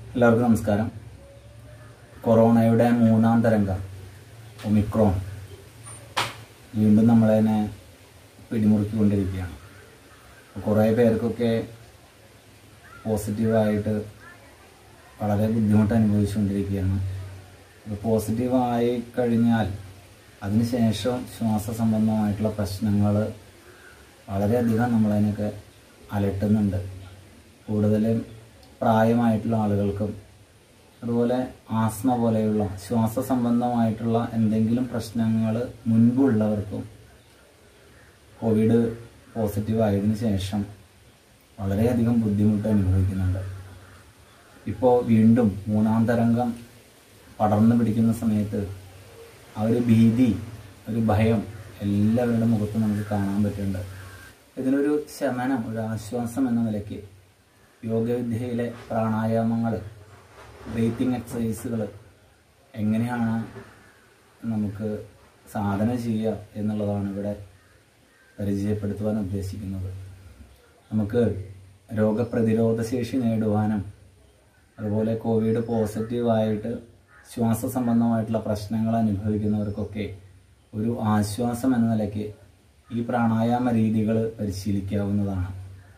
എല്ലാവർക്കും നമസ്കാരം കൊറോണയുടെ മൂന്നാം തരംഗം ഒമിക്രോൺ വീണ്ടും നമ്മളതിനെ പിടിമുറുക്കിക്കൊണ്ടിരിക്കുകയാണ് കുറേ പേർക്കൊക്കെ പോസിറ്റീവായിട്ട് വളരെ ബുദ്ധിമുട്ട് അനുഭവിച്ചുകൊണ്ടിരിക്കുകയാണ് അപ്പോൾ പോസിറ്റീവായി കഴിഞ്ഞാൽ അതിനുശേഷം ശ്വാസ സംബന്ധമായിട്ടുള്ള പ്രശ്നങ്ങൾ വളരെയധികം നമ്മളതിനൊക്കെ അലട്ടുന്നുണ്ട് കൂടുതലും പ്രായമായിട്ടുള്ള ആളുകൾക്കും അതുപോലെ ആസ്മ പോലെയുള്ള ശ്വാസ സംബന്ധമായിട്ടുള്ള എന്തെങ്കിലും പ്രശ്നങ്ങൾ മുൻപുള്ളവർക്കും കോവിഡ് പോസിറ്റീവ് ആയതിനു ശേഷം വളരെയധികം ബുദ്ധിമുട്ട് അനുഭവിക്കുന്നുണ്ട് ഇപ്പോൾ വീണ്ടും മൂന്നാം തരംഗം പടർന്നു പിടിക്കുന്ന സമയത്ത് ആ ഒരു ഭീതി ഒരു ഭയം എല്ലാവരുടെ മുഖത്തും നമുക്ക് കാണാൻ പറ്റുന്നുണ്ട് ഇതിനൊരു ശമനം ഒരു ആശ്വാസം എന്ന നിലയ്ക്ക് യോഗവിദ്യയിലെ പ്രാണായാമങ്ങൾ ബ്രീത്തിങ് എക്സസൈസുകൾ എങ്ങനെയാണ് നമുക്ക് സാധന ചെയ്യുക എന്നുള്ളതാണ് ഇവിടെ പരിചയപ്പെടുത്തുവാൻ ഉദ്ദേശിക്കുന്നത് നമുക്ക് രോഗപ്രതിരോധ ശേഷി നേടുവാനും അതുപോലെ കോവിഡ് പോസിറ്റീവായിട്ട് ശ്വാസ സംബന്ധമായിട്ടുള്ള പ്രശ്നങ്ങൾ അനുഭവിക്കുന്നവർക്കൊക്കെ ഒരു ആശ്വാസം എന്ന നിലയ്ക്ക് ഈ പ്രാണായാമ രീതികൾ പരിശീലിക്കാവുന്നതാണ്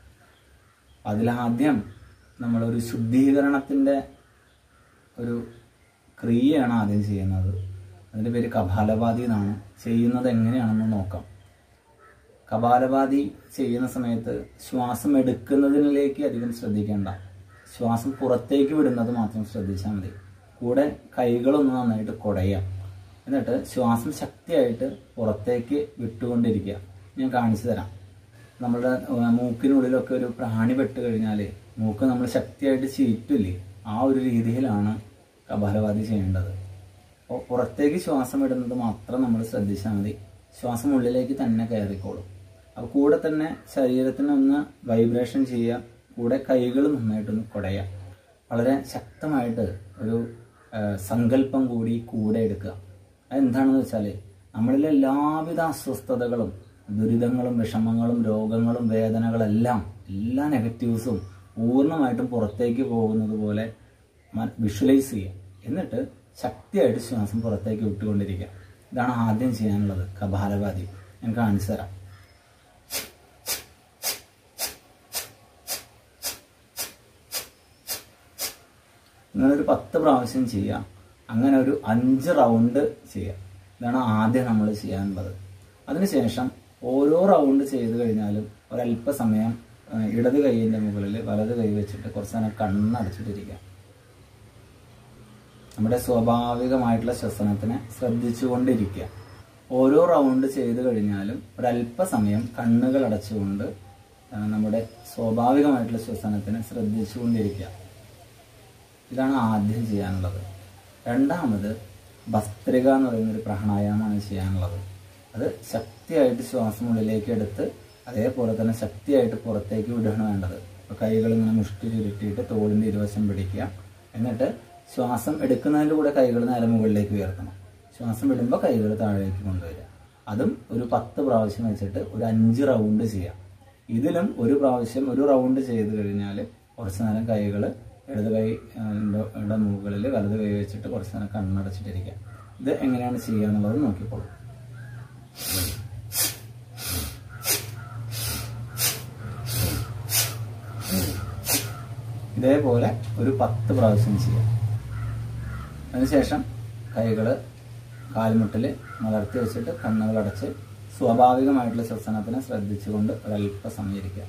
അതിലാദ്യം നമ്മളൊരു ശുദ്ധീകരണത്തിൻ്റെ ഒരു ക്രിയയാണ് ആദ്യം ചെയ്യുന്നത് അതിൻ്റെ പേര് കപാലപാതി എന്നാണ് ചെയ്യുന്നത് എങ്ങനെയാണെന്ന് നോക്കാം കപാലപാതി ചെയ്യുന്ന സമയത്ത് ശ്വാസം എടുക്കുന്നതിലേക്ക് അധികം ശ്രദ്ധിക്കേണ്ട ശ്വാസം പുറത്തേക്ക് വിടുന്നത് മാത്രം ശ്രദ്ധിച്ചാൽ മതി കൂടെ കൈകളൊന്ന് നന്നായിട്ട് കുടയാം എന്നിട്ട് ശ്വാസം ശക്തിയായിട്ട് പുറത്തേക്ക് വിട്ടുകൊണ്ടിരിക്കുക ഞാൻ കാണിച്ചു തരാം നമ്മുടെ ഏഹ്, മൂക്കിനുള്ളിലൊക്കെ ഒരു പ്രാണി പെട്ട് കഴിഞ്ഞാൽ മൂക്ക് നമ്മൾ ശക്തിയായിട്ട് ചീറ്റില്ലേ ആ ഒരു രീതിയിലാണ് കപാലപാതി ചെയ്യേണ്ടത് അപ്പോൾ പുറത്തേക്ക് ശ്വാസം ഇടുന്നത് മാത്രം നമ്മൾ ശ്രദ്ധിച്ചാൽ മതി ശ്വാസം ഉള്ളിലേക്ക് തന്നെ കയറിക്കോളും അപ്പോൾ കൂടെ തന്നെ ശരീരത്തിന് ഒന്ന് വൈബ്രേഷൻ ചെയ്യുക കൂടെ കൈകൾ നന്നായിട്ടൊന്ന് കുടയുക വളരെ ശക്തമായിട്ട് ഒരു ആ, സങ്കല്പം കൂടി കൂടെ എടുക്കുക അതെന്താണെന്ന് വെച്ചാൽ നമ്മളിലെ എല്ലാവിധ അസ്വസ്ഥതകളും ദുരിതങ്ങളും വിഷമങ്ങളും രോഗങ്ങളും വേദനകളെല്ലാം എല്ലാ നെഗറ്റീവ്സും പൂർണ്ണമായിട്ടും പുറത്തേക്ക് പോകുന്നത് പോലെ വിഷ്വലൈസ് ചെയ്യുക എന്നിട്ട് ശക്തിയായിട്ട് ശ്വാസം പുറത്തേക്ക് വിട്ടുകൊണ്ടിരിക്കുക ഇതാണ് ആദ്യം ചെയ്യാനുള്ളത് കപാലപാതി ഞാൻ കാണിച്ചു തരാം ഇങ്ങനൊരു പത്ത് പ്രാവശ്യം ചെയ്യാം അങ്ങനെ ഒരു അഞ്ച് റൗണ്ട് ചെയ്യാം ഇതാണ് ആദ്യം നമ്മൾ ചെയ്യാനുള്ളത് അതിനുശേഷം ഓരോ റൗണ്ട് ചെയ്ത് കഴിഞ്ഞാലും ഒരല്പസമയം ആ, ഇടത് കൈയിൻ്റെ മുകളിൽ വലത് കൈ വെച്ചിട്ട് കുറച്ച് നേരം കണ്ണടച്ചിട്ടിരിക്കാം നമ്മുടെ സ്വാഭാവികമായിട്ടുള്ള ശ്വസനത്തിനെ ശ്രദ്ധിച്ചുകൊണ്ടിരിക്കുക ഓരോ റൗണ്ട് ചെയ്ത് കഴിഞ്ഞാലും ഒരല്പസമയം കണ്ണുകൾ അടച്ചുകൊണ്ട് ആ, നമ്മുടെ സ്വാഭാവികമായിട്ടുള്ള ശ്വസനത്തിനെ ശ്രദ്ധിച്ചുകൊണ്ടിരിക്കുക ഇതാണ് ആദ്യം ചെയ്യാനുള്ളത് രണ്ടാമത് ഭസ്ത്രിക എന്ന് പറയുന്ന ഒരു പ്രാണായാമമാണ് ചെയ്യാനുള്ളത് അത് ശക്തിയായിട്ട് ശ്വാസം ഉള്ളിലേക്ക് എടുത്ത് അതേപോലെ തന്നെ ശക്തിയായിട്ട് പുറത്തേക്ക് വിടുകയാണ് വേണ്ടത് അപ്പോൾ കൈകൾ ഇങ്ങനെ മുഷ്ടി ചുരുട്ടിയിട്ട് തോളിൻ്റെ ഇരുവശം പിടിക്കുക എന്നിട്ട് ശ്വാസം എടുക്കുന്നതിൻ്റെ കൂടെ കൈകൾ നേരെ മുകളിലേക്ക് ഉയർത്തണം ശ്വാസം വിടുമ്പോൾ കൈകൾ താഴേക്ക് കൊണ്ടുവരിക അതും ഒരു പത്ത് പ്രാവശ്യം വെച്ചിട്ട് ഒരു അഞ്ച് റൗണ്ട് ചെയ്യാം ഇതിലും ഒരു പ്രാവശ്യം ഒരു റൗണ്ട് ചെയ്ത് കഴിഞ്ഞാൽ കുറച്ച് നേരം കൈകൾ ഇടത് കൈ ആ, ന്റെ- യുടെ മുകളിൽ വലത് കൈ വെച്ചിട്ട് കുറച്ച് നേരം കണ്ണടച്ചിട്ടിരിക്കുക ഇത് എങ്ങനെയാണ് ചെയ്യുക എന്നുള്ളത് നോക്കിക്കോളൂ ഇതേപോലെ ഒരു പത്ത് പ്രാവശ്യം ചെയ്യാം അതിനുശേഷം കൈകൾ കാൽമുട്ടിൽ മലർത്തി വെച്ചിട്ട് കണ്ണുകൾ അടച്ച് സ്വാഭാവികമായിട്ടുള്ള ശ്വസനത്തിനെ ശ്രദ്ധിച്ചുകൊണ്ട് ഒരല്പസമയം ഇരിക്കുക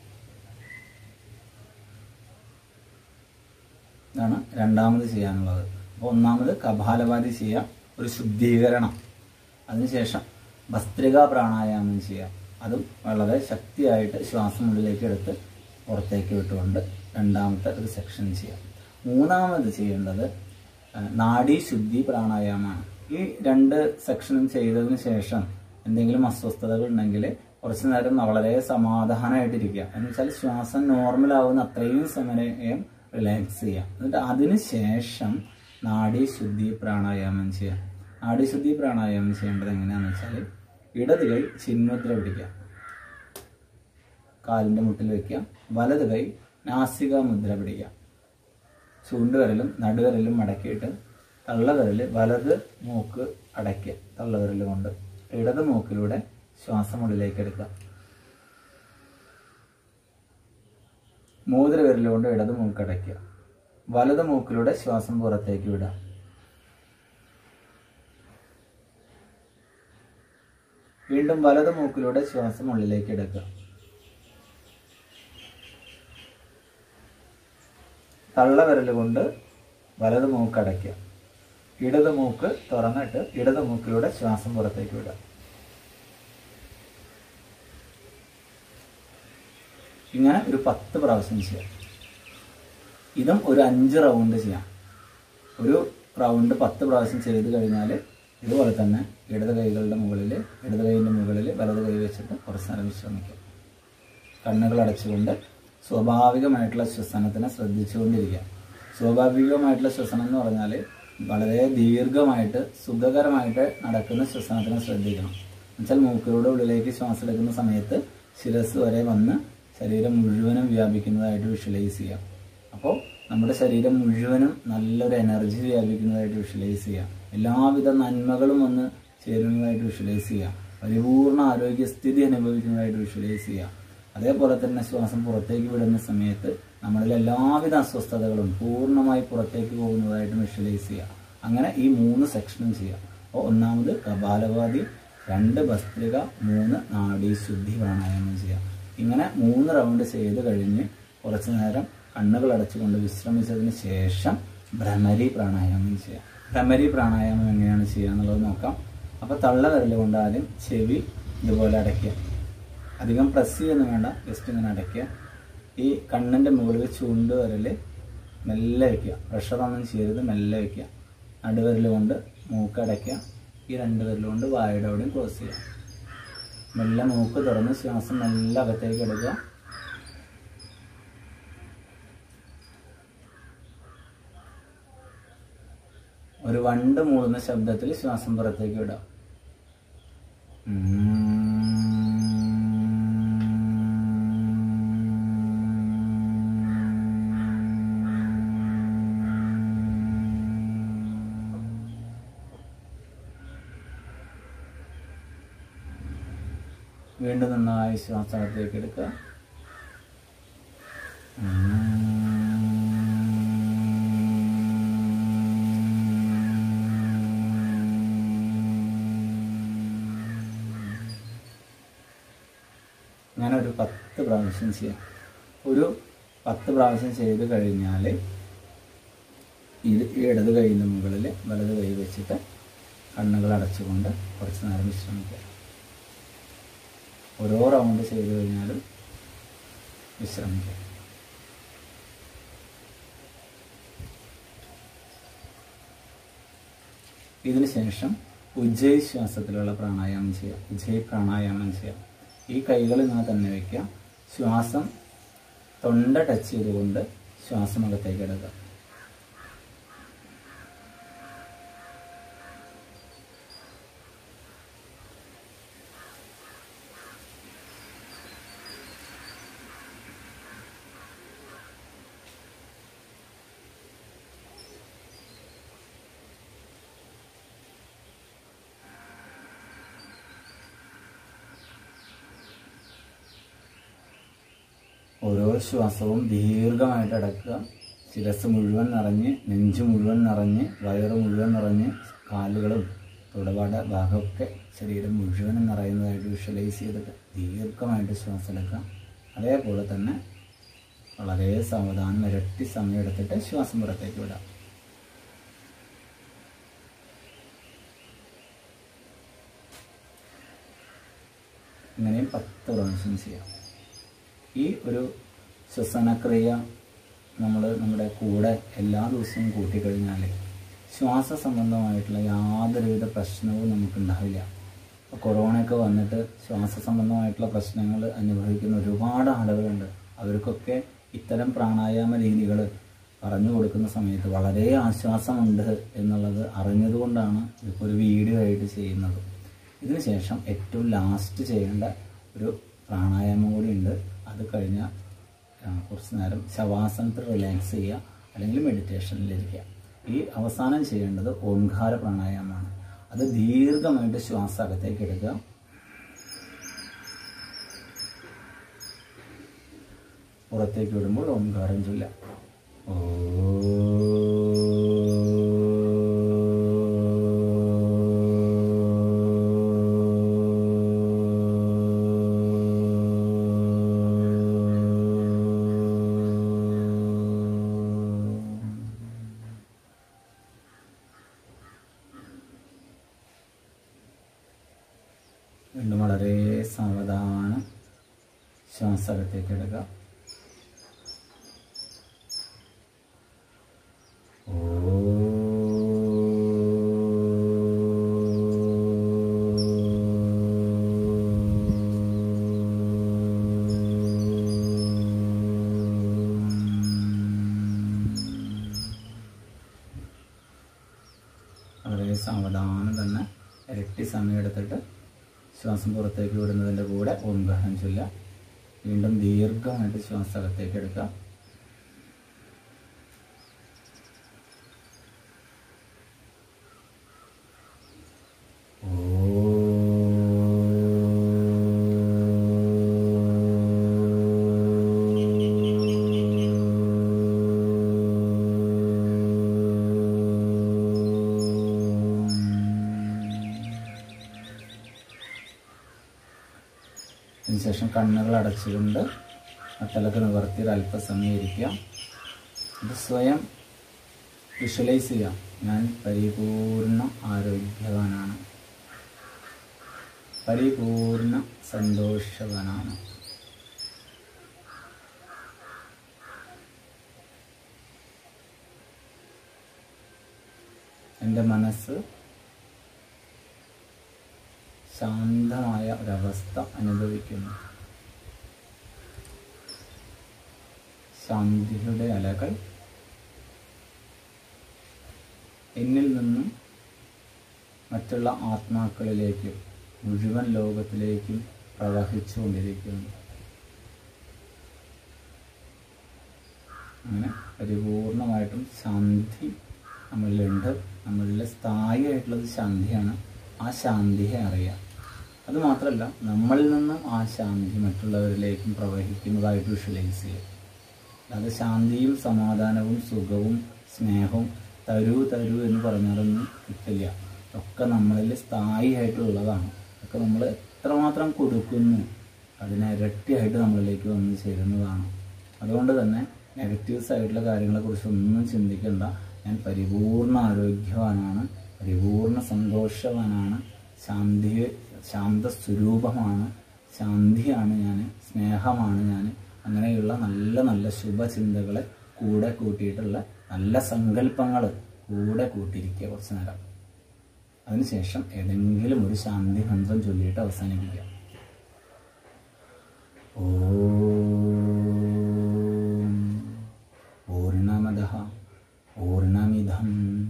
ഇതാണ് രണ്ടാമത് ചെയ്യാനുള്ളത് അപ്പോൾ ഒന്നാമത് കപാലപാതി ചെയ്യാം ഒരു ശുദ്ധീകരണം അതിനുശേഷം ഭസ്ത്രിക പ്രാണായാമം ചെയ്യാം അതും വളരെ ശക്തിയായിട്ട് ശ്വാസം ഉള്ളിലേക്ക് എടുത്ത് പുറത്തേക്ക് വിട്ടുകൊണ്ട് രണ്ടാമത്തെ ഒരു സെക്ഷൻ ചെയ്യാം മൂന്നാമത് ചെയ്യേണ്ടത് ആ, നാഡീശുദ്ധി പ്രാണായാമമാണ് ഈ രണ്ട് സെക്ഷനും ചെയ്തതിന് ശേഷം എന്തെങ്കിലും അസ്വസ്ഥതകൾ ഉണ്ടെങ്കിൽ കുറച്ച് നേരം വളരെ സമാധാനമായിട്ടിരിക്കുക എന്ന് വെച്ചാൽ ശ്വാസം നോർമൽ ആവുന്ന അത്രയും സമയം റിലാക്സ് ചെയ്യുക എന്നിട്ട് അതിന് ശേഷം നാഡീശുദ്ധി പ്രാണായാമം ചെയ്യുക നാഡീശുദ്ധി പ്രാണായാമം ചെയ്യേണ്ടത് എങ്ങനെയാണെന്ന് വെച്ചാൽ ഇടത് കൈ ചിന്മുദ്ര പിടിക്കുക കാലിൻ്റെ മുട്ടിൽ വയ്ക്കുക വലത് കൈ നാസിക മുദ്ര പിടിക്കുക ചൂണ്ടുവിരലും നടുവിരലും മടക്കിയിട്ട് തള്ളവിരൽ വലത് മൂക്ക് അടയ്ക്കുക തള്ളവിരൽ കൊണ്ട് ഇടത് മൂക്കിലൂടെ ശ്വാസം ഉള്ളിലേക്ക് എടുക്കുക മൂതിര വിരൽ കൊണ്ട് ഇടത് മൂക്ക് അടയ്ക്കുക വലത് മൂക്കിലൂടെ ശ്വാസം പുറത്തേക്ക് വിടുക വീണ്ടും വലത് മൂക്കിലൂടെ ശ്വാസം ഉള്ളിലേക്ക് എടുക്കുക തള്ളവിരൽ കൊണ്ട് വലത് മൂക്ക് അടയ്ക്കുക ഇടത് മൂക്ക് തുറന്നിട്ട് ഇടത് മൂക്കിലൂടെ ശ്വാസം പുറത്തേക്ക് വിടുക ഇങ്ങനെ ഒരു പത്ത് പ്രാവശ്യം ചെയ്യാം ഇതും ഒരു അഞ്ച് റൗണ്ട് ചെയ്യാം ഒരു റൗണ്ട് പത്ത് പ്രാവശ്യം ചെയ്ത് കഴിഞ്ഞാൽ ഇതുപോലെ തന്നെ ഇടത് കൈകളുടെ മുകളിൽ ഇടത് കൈയിൻ്റെ മുകളിൽ വലത് കൈ വെച്ചിട്ട് കുറച്ച് നേരം വിശ്രമിക്കും കണ്ണുകൾ അടച്ചുകൊണ്ട് സ്വാഭാവികമായിട്ടുള്ള ശ്വസനത്തിനെ ശ്രദ്ധിച്ചുകൊണ്ടിരിക്കുക സ്വാഭാവികമായിട്ടുള്ള ശ്വസനം എന്ന് പറഞ്ഞാൽ വളരെ ദീർഘമായിട്ട് സുഖകരമായിട്ട് നടക്കുന്ന ശ്വസനത്തിനെ ശ്രദ്ധിക്കണം എന്നുവെച്ചാൽ മൂക്കിലൂടെ ഉള്ളിലേക്ക് ശ്വാസം എടുക്കുന്ന സമയത്ത് ശിരസ് വരെ വന്ന് ശരീരം മുഴുവനും വ്യാപിക്കുന്നതായിട്ട് വിഷ്വലൈസ് ചെയ്യാം അപ്പോൾ നമ്മുടെ ശരീരം മുഴുവനും നല്ലൊരു എനർജി വ്യാപിക്കുന്നതായിട്ട് വിഷ്വലൈസ് ചെയ്യാം എല്ലാവിധ നന്മകളും വന്ന് ചേരുന്നതായിട്ട് വിഷ്വലൈസ് ചെയ്യാം പരിപൂർണ ആരോഗ്യസ്ഥിതി അനുഭവിക്കുന്നതായിട്ട് വിഷ്വലൈസ് ചെയ്യാം അതേപോലെ തന്നെ ശ്വാസം പുറത്തേക്ക് വിടുന്ന സമയത്ത് നമ്മളിൽ എല്ലാവിധ അസ്വസ്ഥതകളും പൂർണ്ണമായി പുറത്തേക്ക് പോകുന്നതായിട്ട് വിഷ്വലൈസ് ചെയ്യാം അങ്ങനെ ഈ മൂന്ന് സെക്ഷനും ചെയ്യാം അപ്പോൾ ഒന്നാമത് കപാലവാദി രണ്ട് ഭസ്ത്രിക മൂന്ന് നാഡീശുദ്ധി പ്രാണായാമം ചെയ്യാം ഇങ്ങനെ മൂന്ന് റൗണ്ട് ചെയ്ത് കഴിഞ്ഞ് കുറച്ച് നേരം കണ്ണുകൾ അടച്ചുകൊണ്ട് വിശ്രമിച്ചതിന് ശേഷം ഭ്രമരി പ്രാണായാമം ചെയ്യാം ഭ്രമരി പ്രാണായാമം എങ്ങനെയാണ് ചെയ്യുക എന്നുള്ളത് നോക്കാം അപ്പോൾ തള്ള വിരൽ കൊണ്ട് ആദ്യം ചെവി ഇതുപോലെ അടയ്ക്കുക അധികം പ്രസ് ചെയ്യുന്നു വേണ്ട ജസ്റ്റ് ഇങ്ങനെ അടയ്ക്കുക ഈ കണ്ണിൻ്റെ മുകളിൽ ചൂണ്ട് വിരൽ മെല്ലെ വയ്ക്കുക പ്രഷറൊന്നും ചെയ്യരുത് മെല്ലെ വയ്ക്കുക നടുവിരൽ കൊണ്ട് മൂക്ക് അടയ്ക്കുക ഈ രണ്ട് വിരൽ കൊണ്ട് വായുടെ അവിടെയും ക്ലോസ് ചെയ്യുക മെല്ലെ മൂക്ക് തുറന്ന് ശ്വാസം മെല്ലെ അകത്തേക്ക് എടുക്കുക ഒരു വണ്ട് മൂടുന്ന ശബ്ദത്തിൽ ശ്വാസം പുറത്തേക്ക് വിടാം വീണ്ടും നന്നായി ശ്വാസത്തേക്ക് എടുക്കുക അങ്ങനെ ഒരു പത്ത് പ്രാവശ്യം ചെയ്യാം ഒരു പത്ത് പ്രാവശ്യം ചെയ്ത് കഴിഞ്ഞാൽ ഇത് ഈ ഇടത് കൈയിൻ്റെ മുകളിൽ വലത് കൈ വെച്ചിട്ട് കണ്ണുകൾ അടച്ചുകൊണ്ട് കുറച്ച് നേരം വിശ്രമിക്കുക ഓരോ റൗണ്ട് ചെയ്ത് കഴിഞ്ഞാലും വിശ്രമിക്കുക ഇതിന് ശേഷം ഉജ്ജയ് ശ്വാസത്തിലുള്ള പ്രാണായാമം ചെയ്യാം ഉജ്ജയ് പ്രാണായാമം ചെയ്യാം ഈ കൈകൾ ഇങ്ങനെ തന്നെ വയ്ക്കുക ശ്വാസം തൊണ്ട ടച്ച് ചെയ്തുകൊണ്ട് ശ്വാസം അകത്തേക്ക് എടുക്കുക ഓരോ ശ്വാസവും ദീർഘമായിട്ട് അടക്കുക ശിരസ് മുഴുവൻ നിറഞ്ഞ് നെഞ്ച് മുഴുവൻ നിറഞ്ഞ് വയറ് മുഴുവൻ നിറഞ്ഞ് കാലുകളും തുടപാട ഭാഗമൊക്കെ ശരീരം മുഴുവനും നിറയുന്നതായിട്ട് വിഷ്വലൈസ് ചെയ്തിട്ട് ദീർഘമായിട്ട് ശ്വാസം എടുക്കാം അതേപോലെ തന്നെ വളരെ സാവധാനം ഇരട്ടി സമയം എടുത്തിട്ട് ശ്വാസം പുറത്തേക്ക് വിടാം ഇങ്ങനെയും പത്ത് പ്രാവശ്യം ചെയ്യാം ഈ ഒരു ശ്വസനക്രിയ നമ്മൾ നമ്മുടെ കൂടെ എല്ലാ ദിവസവും കൂട്ടിക്കഴിഞ്ഞാൽ ശ്വാസ സംബന്ധമായിട്ടുള്ള യാതൊരുവിധ പ്രശ്നവും നമുക്കുണ്ടാവില്ല ഇപ്പോൾ കൊറോണയൊക്കെ വന്നിട്ട് ശ്വാസ സംബന്ധമായിട്ടുള്ള പ്രശ്നങ്ങൾ അനുഭവിക്കുന്ന ഒരുപാട് ആളുകളുണ്ട് അവർക്കൊക്കെ ഇത്തരം പ്രാണായാമ രീതികൾ പറഞ്ഞു കൊടുക്കുന്ന സമയത്ത് വളരെ ആശ്വാസമുണ്ട് എന്നുള്ളത് അറിഞ്ഞതുകൊണ്ടാണ് ഇപ്പോൾ ഒരു വീഡിയോ ആയിട്ട് ചെയ്യുന്നത് ഇതിനുശേഷം ഏറ്റവും ലാസ്റ്റ് ചെയ്യേണ്ട ഒരു പ്രാണായാമം കൂടി ഉണ്ട് അത് കഴിഞ്ഞാൽ ആ, കുറച്ച് നേരം ശവാസനത്തിൽ റിലാക്സ് ചെയ്യുക അല്ലെങ്കിൽ മെഡിറ്റേഷനിലിരിക്കുക ഈ അവസാനം ചെയ്യേണ്ടത് ഓംകാര പ്രാണായാമമാണ് അത് ദീർഘമായിട്ട് ശ്വാസം അകത്തേക്ക് എടുക്കുക പുറത്തേക്ക് വിടുമ്പോൾ ഓംകാരം ചൊല്ലാം വീണ്ടും വളരെ സാവധാനം ശ്വാസകത്തേക്ക് എടുക്കുക വളരെ സാവധാനം തന്നെ ഇരട്ടി സമയം എടുത്തിട്ട് ശ്വാസം പുറത്തേക്ക് വിടുന്നതിൻ്റെ കൂടെ ഓംഗ്രഹം ചൊല്ലുക വീണ്ടും ദീർഘമായിട്ട് ശ്വാസം അകത്തേക്ക് എടുക്കുക അതിനുശേഷം കണ്ണുകൾ അടച്ചുകൊണ്ട് നട്ടലൊക്കെ നിവർത്തി ഒരു അല്പസമയം ഇരിക്കുക ഇത് സ്വയം വിഷ്വലൈസ് ചെയ്യാം ഞാൻ പരിപൂർണ ആരോഗ്യവാനാണ് പരിപൂർണ സന്തോഷവാനാണ് എൻ്റെ മനസ്സ് ശാന്തമായ ഒരവസ്ഥ അനുഭവിക്കുന്നു ശാന്തിയുടെ അലകൾ എന്നിൽ നിന്നും മറ്റുള്ള ആത്മാക്കളിലേക്കും മുഴുവൻ ലോകത്തിലേക്കും പ്രവഹിച്ചുകൊണ്ടിരിക്കുന്നു അങ്ങനെ പരിപൂർണമായിട്ടും ശാന്തി നമ്മളിലുണ്ട് നമ്മളിലെ സ്ഥായിയായിട്ടുള്ളത് ശാന്തിയാണ് ആ ശാന്തിയെ അറിയാം അതുമാത്രമല്ല നമ്മളിൽ നിന്നും ആ ശാന്തി മറ്റുള്ളവരിലേക്കും പ്രവഹിക്കുന്നതായിട്ട് വിഷ്വലൈസ് ചെയ്യുക അത് ശാന്തിയും സമാധാനവും സുഖവും സ്നേഹവും തരൂ തരൂ എന്ന് പറഞ്ഞാലൊന്നും കിട്ടില്ല ഒക്കെ നമ്മളിൽ സ്ഥായിയായിട്ടുള്ളതാണ് ഒക്കെ നമ്മൾ എത്രമാത്രം കൊടുക്കുന്നു അതിനെ ഇരട്ടിയായിട്ട് നമ്മളിലേക്ക് വന്ന് ചേരുന്നതാണ് അതുകൊണ്ട് തന്നെ നെഗറ്റീവ്സ് ആയിട്ടുള്ള കാര്യങ്ങളെക്കുറിച്ച് ഒന്നും ചിന്തിക്കേണ്ട ഞാൻ പരിപൂർണ ആരോഗ്യവാനാണ് പരിപൂർണ സന്തോഷവാനാണ് ശാന്തി ശാന്ത സ്വരൂപമാണ് ശാന്തിയാണ് ഞാൻ സ്നേഹമാണ് ഞാൻ അങ്ങനെയുള്ള നല്ല നല്ല ശുഭചിന്തകളെ കൂടെ കൂട്ടിയിട്ടുള്ള നല്ല സങ്കല്പങ്ങൾ കൂടെ കൂട്ടിയിരിക്കുക കുറച്ച് നേരം അതിനുശേഷം ഏതെങ്കിലും ഒരു ശാന്തി മന്ത്രം ചൊല്ലിയിട്ട് അവസാനിപ്പിക്കുക ഓം പൂർണ്ണമദ പൂർണ്ണമിതം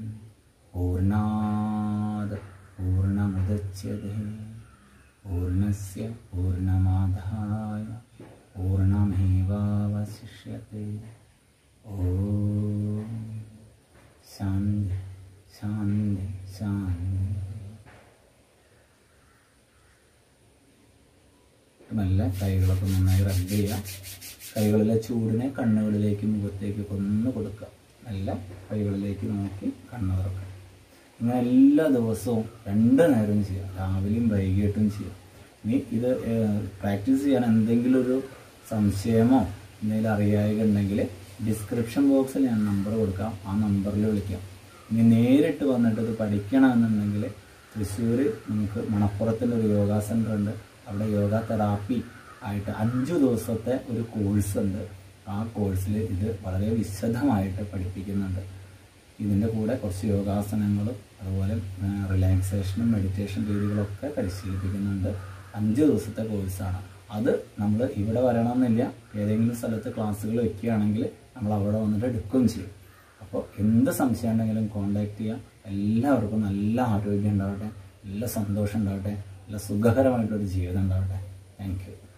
പൂർണ്ണാത് പൂർണ്ണമുദച്യത്തെ പൂർണ്ണസ്യ പൂർണ്ണമാദായ പൂർണ്ണമേവാവശിഷ്യത്തെ ഓം ശാന്തി ശാന്തി ശാന്തി നല്ല കൈകളൊക്കെ നന്നായി റബ്ബ് ചെയ്യുക കൈകളിലെ ചൂടിനെ കണ്ണുകളിലേക്ക് മുഖത്തേക്ക് ഒന്ന് കൊടുക്കുക നല്ല കൈകളിലേക്ക് നോക്കി കണ്ണ് തുറക്കുക ഇങ്ങനെ എല്ലാ ദിവസവും രണ്ട് നേരം ചെയ്യാം രാവിലെയും വൈകിട്ടും ചെയ്യാം ഇനി ഇത് പ്രാക്ടീസ് ചെയ്യാൻ എന്തെങ്കിലും ഒരു സംശയമോ എന്തെങ്കിലും അറിയായിക ഉണ്ടെങ്കിൽ ഡിസ്ക്രിപ്ഷൻ ബോക്സിൽ ഞാൻ നമ്പർ കൊടുക്കാം ആ നമ്പറിൽ വിളിക്കാം ഇനി നേരിട്ട് വന്നിട്ട് ഇത് പഠിക്കണമെന്നുണ്ടെങ്കിൽ തൃശ്ശൂർ നമുക്ക് മണപ്പുറത്തിൻ്റെ ഒരു യോഗ സെൻ്റർ ഉണ്ട് അവിടെ യോഗ തെറാപ്പി ആയിട്ട് അഞ്ചു ദിവസത്തെ ഒരു കോഴ്സ് ഉണ്ട് ആ കോഴ്സിൽ ഇത് വളരെ വിശദമായിട്ട് പഠിപ്പിക്കുന്നുണ്ട് ഇതിൻ്റെ കൂടെ കുറച്ച് യോഗാസനങ്ങളും അതുപോലെ റിലാക്സേഷനും മെഡിറ്റേഷൻ രീതികളൊക്കെ പരിശീലിപ്പിക്കുന്നുണ്ട് അഞ്ച് ദിവസത്തെ കോഴ്സാണ് അത് നമ്മൾ ഇവിടെ വരണമെന്നില്ല ഏതെങ്കിലും സ്ഥലത്ത് ക്ലാസ്സുകൾ വെക്കുകയാണെങ്കിൽ നമ്മൾ അവിടെ വന്നിട്ട് എടുക്കുകയും ചെയ്യും അപ്പോൾ എന്ത് സംശയം ഉണ്ടെങ്കിലും കോണ്ടാക്ട് ചെയ്യാം എല്ലാവർക്കും നല്ല ആരോഗ്യം ഉണ്ടാവട്ടെ നല്ല സന്തോഷം ഉണ്ടാവട്ടെ നല്ല സുഖകരമായിട്ടൊരു ജീവിതം ഉണ്ടാവട്ടെ താങ്ക് യു